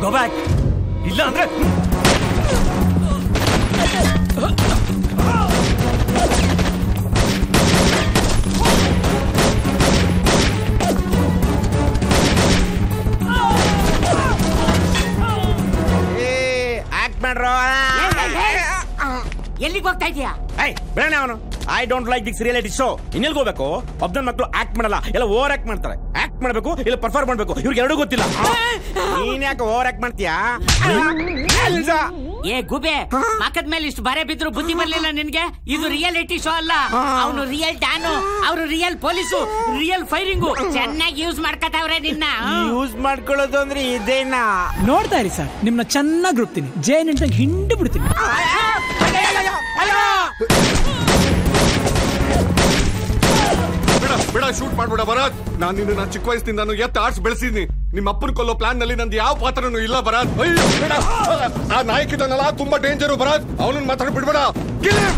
Go back ಇಲ್ಲ ಅಂದ್ರೆ act ಮಾಡ್ರೋ ಎಲ್ಲಿಗೆ ಹೋಗ್ತಾ ಇದೀಯಾ ಐ ಬೇಡ ಅವನು I don't like this reality show ಇನ್ನೆಲ್ಗೆ ಹೋಗ್ಬೇಕು ಒಬ್ಬನ ಮಕ್ಕಳು ಆಕ್ಟ್ ಮಾಡಲ್ಲ ಎಲ್ಲ ಓವರ್ ಆಕ್ಟ್ ಮಾಡ್ತಾರೆ ಆಕ್ಟ್ ಮಾಡಬೇಕು ಇಲ್ಲ ಪರ್ಫಾರ್ಮ್ ಮಾಡ್ಬೇಕು ಇವ್ರಿಗೆ ಎರಡೂ ಗೊತ್ತಿಲ್ಲ ನೀನ್ ಯಾಕೆ ಓವರ್ ಆಕ್ಟ್ ಮಾಡ್ತೀಯಾ ಎಲ್ಸಾ? ಏ ಗುಬೆ ಮಕ್ಕದ ಮೇಲೆ ಇಷ್ಟು ಬರೆ ಬಿದ್ರು ಬುದ್ಧಿ ಬರ್ಲಿಲ್ಲ ನಿನ್ಗೆ ಇದು ರಿಯಾಲಿಟಿ ಶೋ ಅಲ್ಲ ಅವನು ರಿಯಲ್ ಡ್ಯಾನು ಅವರು ರಿಯಲ್ ಪೊಲೀಸು ರಿಯಲ್ ಫೈರಿಂಗು ಚೆನ್ನಾಗಿ ಯೂಸ್ ಮಾಡ್ಕತಾವ್ರೆ ನಿನ್ನ ಯೂಸ್ ಮಾಡ್ಕೊಳ್ಳೋದು ಅಂದ್ರೆ ಇದೇನಾ ನೋಡ್ತಾ ಇರಿ ಸರ್ ನಿಮ್ನ ಚೆನ್ನಾಗಿ ರುಬ್ತೀನಿ ಜೇ ನಿಂಟಾಗಿ ಹಿಂಡಿ ಬಿಡ್ತೀನಿ ಬೇಡ ಬೇಡ ಶೂಟ್ ಮಾಡ್ಬೇಡ ಭರತ್ ನಾನು ನಿನ್ನ ಚಿಕ್ಕ ವಯಸ್ಸಿನಿಂದ ನಾನು ಎತ್ತ ಆರ್ಟ್ಸ್ ಬೆಳೆಸಿದ್ನಿ ನಿಮ್ಮ ಅಪ್ಪನ ಕೊಲ್ಲೋ ಪ್ಲಾನ್ ನಲ್ಲಿ ನಂದು ಯಾವ ಪಾತ್ರನೂ ಇಲ್ಲ ಭರತ್ ಅಯ್ಯೋ ಬೇಡ ಆ ನಾಯಕಿದನಲ್ಲ ತುಂಬಾ ಡೇಂಜರು ಭರತ್ ಅವನನ್ನ ಮಾತಾಡ ಬಿಡ್ಬೇಡ Kill him!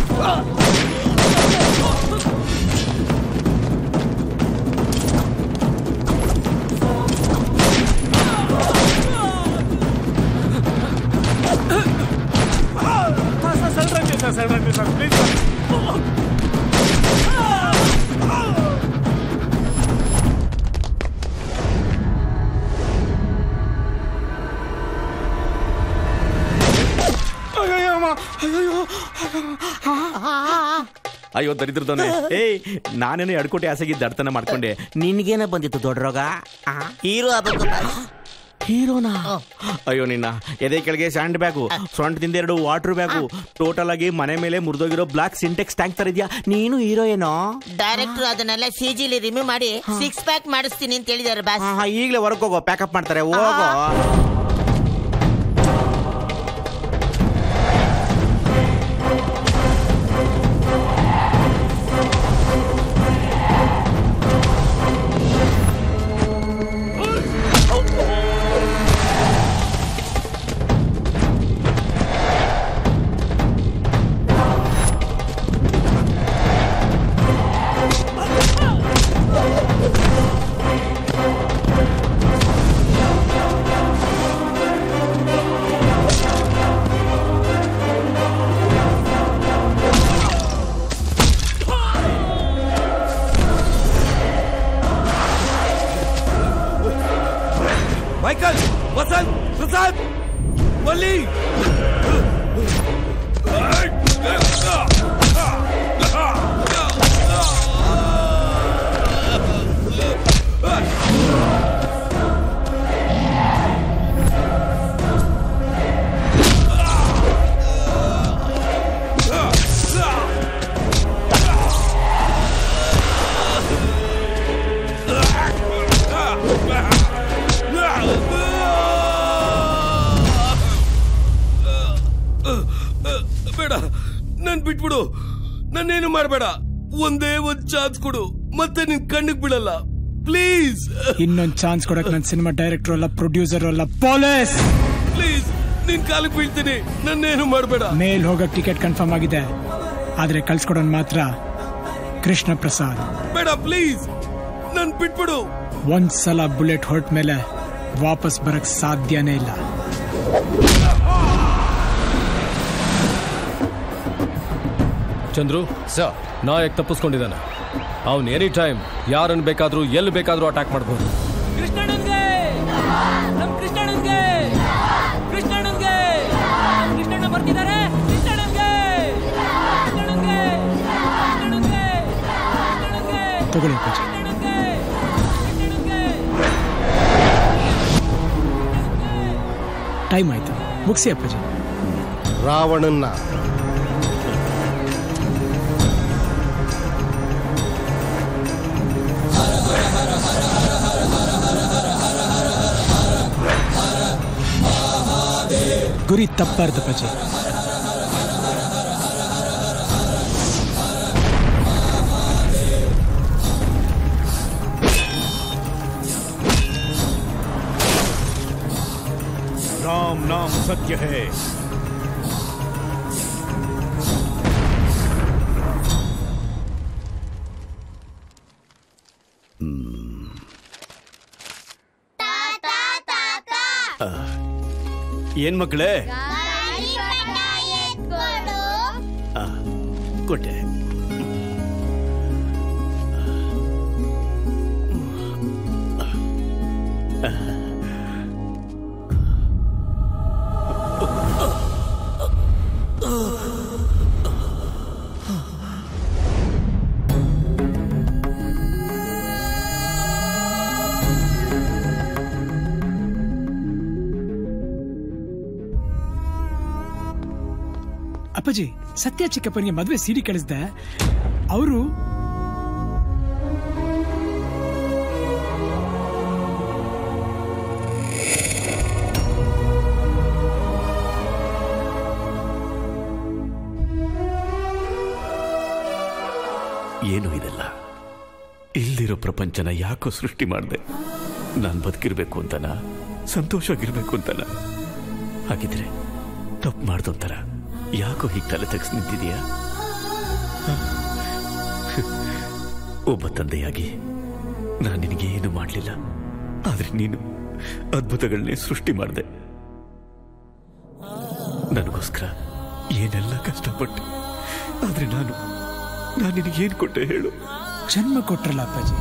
ಅಯ್ಯೋ ದರಿದ್ರದವನೇ ಏಯ್ ನಾನೇನು ಎಡ್ಕೋಟೆ ಆಸೆಗಿದ್ದ ದಡ್ತನ ಮಾಡ್ಕೊಂಡೆ ನಿನ್ಗೇನ ಬಂದಿತ್ತು ದೊಡ್ಡ ರೋಗ ಹೀರೋ ಆಗ್ಬೇಕು ಹೀರೋನಾ ಅಯ್ಯೋ ನಿನ್ನ ಎದೆ ಕೆಳಗೆ ಸ್ಯಾಂಡ್ ಬ್ಯಾಗು ಸೊಂಟದಿಂದ ಎರಡು ವಾಟರ್ ಬ್ಯಾಗು ಟೋಟಲ್ ಆಗಿ ಮನೆ ಮೇಲೆ ಮುರಿದೋಗಿರೋ ಬ್ಲಾಕ್ ಸಿಂಟೆಕ್ಸ್ ಟ್ಯಾಂಕ್ ತರ ಇದೆಯಾ ನೀನು ಹೀರೋ ಏನೋ ಡೈರೆಕ್ಟರ್ ಅದನ್ನೆಲ್ಲ ಸಿ ಜಿಲಿ ರಿಮೂವ್ ಮಾಡಿ ಸಿಕ್ಸ್ ಪ್ಯಾಕ್ ಮಾಡಿಸ್ತೀನಿ ಅಂತ ಹೇಳಿದಾರೆ ಬಾಸ್ ಹಾ ಈಗಲೇ ಹೊರಗೆ ಹೋಗೋ ಪ್ಯಾಕಪ್ ಮಾಡ್ತಾರೆ ಹೋಗೋ ಮೈಕಲ್ ವಸಂತ್ ಪ್ರಸಾದ್ ವಲ್ಲಿ ಬೇಡ ನನ್ ಬಿಟ್ಬಿಡು ನನ್ನೇನು ಮಾಡಬೇಡ ಒಂದೇ ಒಂದ್ ಚಾನ್ಸ್ ಕೊಡು ಮತ್ತೆ ನಿನ್ ಕಣ್ಣಿಗೆ ಬಿಡಲ್ಲ ಪ್ಲೀಸ್ ಇನ್ನೊಂದ್ ಚಾನ್ಸ್ ಕೊಡಕ್ ನನ್ ಸಿನಿಮಾ ಡೈರೆಕ್ಟರ್ ಅಲ್ಲ ಪ್ರೊಡ್ಯೂಸರ್ ಅಲ್ಲ ಪೊಲೀಸ್ ಪ್ಲೀಸ್ ನಿನ್ ಕಾಲಿಗೆ ಬೀಳ್ತೀನಿ ನನ್ನೇನು ಮಾಡಬೇಡ ಮೇಲ್ ಹೋಗಕ್ ಟಿಕೆಟ್ ಕನ್ಫರ್ಮ್ ಆಗಿದೆ ಆದ್ರೆ ಕಳ್ಸ್ಕೊಡೋನ್ ಮಾತ್ರ ಕೃಷ್ಣ ಪ್ರಸಾದ್ ಬೇಡ ಪ್ಲೀಸ್ ನನ್ ಬಿಟ್ಬಿಡು ಒಂದ್ಸಲ ಬುಲೆಟ್ ಹೊರಟ ಮೇಲೆ ವಾಪಸ್ ಬರಕ್ ಸಾಧ್ಯನೇ ಇಲ್ಲ ಚಂದ್ರು ಸರ್ ನಾಯಕ್ ತಪ್ಪಿಸ್ಕೊಂಡಿದ್ದಾನೆ ಅವನ್ ಎನಿ ಟೈಮ್ ಯಾರನ್ನ ಬೇಕಾದ್ರೂ ಎಲ್ಲಿ ಬೇಕಾದ್ರೂ ಅಟ್ಯಾಕ್ ಮಾಡ್ಬೋದು ಕೃಷ್ಣಣ್ಣನ್ಗೆ ನಮ್ ಕೃಷ್ಣಣ್ಣನ್ಗೆ ಕೃಷ್ಣಣ್ಣನ್ಗೆ ಕೃಷ್ಣಣ್ಣ ಬರ್ತಿದ್ದಾರೆ ಕೃಷ್ಣಣ್ಣನ್ಗೆ ಕೃಷ್ಣಣ್ಣನ್ಗೆ ಕೃಷ್ಣಣ್ಣನ್ಗೆ ಕೃಷ್ಣಣ್ಣನ್ಗೆ ತಗೊಳ್ಳಿ ಅಪ್ಪಾಜಿ ಕೃಷ್ಣಣ್ಣನ್ಗೆ ಕೃಷ್ಣಣ್ಣನ್ಗೆ ಟೈಮ್ ಆಯ್ತು ಮುಗಿಸಿ ಅಪ್ಪಾಜಿ ರಾವಣನ್ನ ಗುರಿ ತಪ್ಪಾರ್ದು ಅಪ್ಪಾಜಿ राम नाम सत्य है ಏನ್ ಮಕ್ಕಳೇ ಆ, ಕೊಟ್ಟೆ ಅಪ್ಪಾಜಿ ಸತ್ಯ ಚಿಕ್ಕಪ್ಪನಿಗೆ ಮದುವೆ ಸಿಡಿ ಕಳಿಸ್ದೆ ಅವರು ಏನು ಇದೆಲ್ಲ ಇಲ್ದಿರೋ ಪ್ರಪಂಚನ ಯಾಕೋ ಸೃಷ್ಟಿ ಮಾಡಿದೆ ನಾನು ಬದುಕಿರ್ಬೇಕು ಅಂತನ ಸಂತೋಷವಾಗಿರ್ಬೇಕು ಅಂತನ ಹಾಗಿದ್ರೆ ತಪ್ಪು ಮಾಡ್ದೊಂತರ ಯಾಕೋ ಹೀಗೆ ತಲೆ ತೆಗೆಸ್ ನಿಂತಿದೀಯಾ ಹ? ಒಬ್ಬ ತಂದೆಯಾಗಿ ನಾನು ನಿನಗೆ ಏನು ಮಾಡಲಿಲ್ಲ ಆದ್ರೆ ನೀನು ಅದ್ಭುತಗಳನ್ನೇ ಸೃಷ್ಟಿ ಮಾಡಿದೆ ನನಗೋಸ್ಕರ ಏನೆಲ್ಲ ಕಷ್ಟಪಟ್ಟೆ ಆದ್ರೆ ನಾನು ನಾನು ನಿನಗೇನು ಕೊಟ್ಟೆ ಹೇಳು ಜನ್ಮ ಕೊಟ್ರಲ್ಲ ಅಪ್ಪಾಜಿ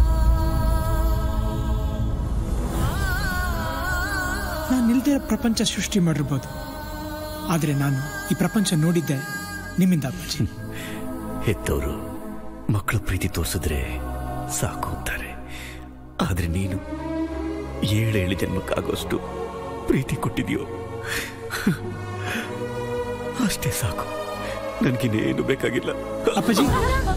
ನಾನು ನಿಲ್ದಿರೋ ಪ್ರಪಂಚ ಸೃಷ್ಟಿ ಮಾಡಿರ್ಬೋದು ಆದ್ರೆ ನಾನು ಈ ಪ್ರಪಂಚ ನೋಡಿದ್ದೆ ನಿಮ್ಮಿಂದ ಅಪ್ಪಾಜಿ ಹೆತ್ತವರು ಮಕ್ಕಳ ಪ್ರೀತಿ ತೋರಿಸಿದ್ರೆ ಸಾಕು ಅಂತಾರೆ ಆದ್ರೆ ನೀನು ಏಳೇಳು ಜನ್ಮಕ್ಕಾಗೋಷ್ಟು ಪ್ರೀತಿ ಕೊಟ್ಟಿದ್ಯೋ ಅಷ್ಟೇ ಸಾಕು ನನಗಿನ್ನೇನು ಬೇಕಾಗಿಲ್ಲ ಅಪ್ಪಾಜಿ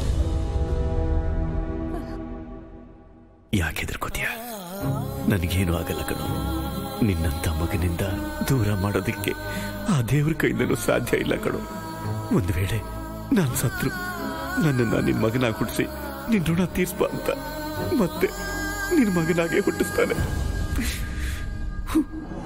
ಯಾಕೆ ಹೆದರ್ಕೋತೀಯ ನನಗೇನು ಆಗಲ್ಲ ಕಣು ನಿನ್ನಂತ ಮಗನಿಂದ ದೂರ ಮಾಡೋದಕ್ಕೆ ಆ ದೇವ್ರ ಕೈಯಿಂದನೂ ಸಾಧ್ಯ ಇಲ್ಲ ಕಣು ಒಂದು ವೇಳೆ ನಾನು ಸತ್ರು ನನ್ನನ್ನ ನಿನ್ ಮಗನಾಗಿ ಹುಟ್ಟಿಸಿ ನಿನ್ ಋಣ ತೀರ್ಸ್ಬಾ ಅಂತ ಮತ್ತೆ ನಿನ್ ಮಗನಾಗೆ ಹುಟ್ಟಿಸ್ತಾನೆ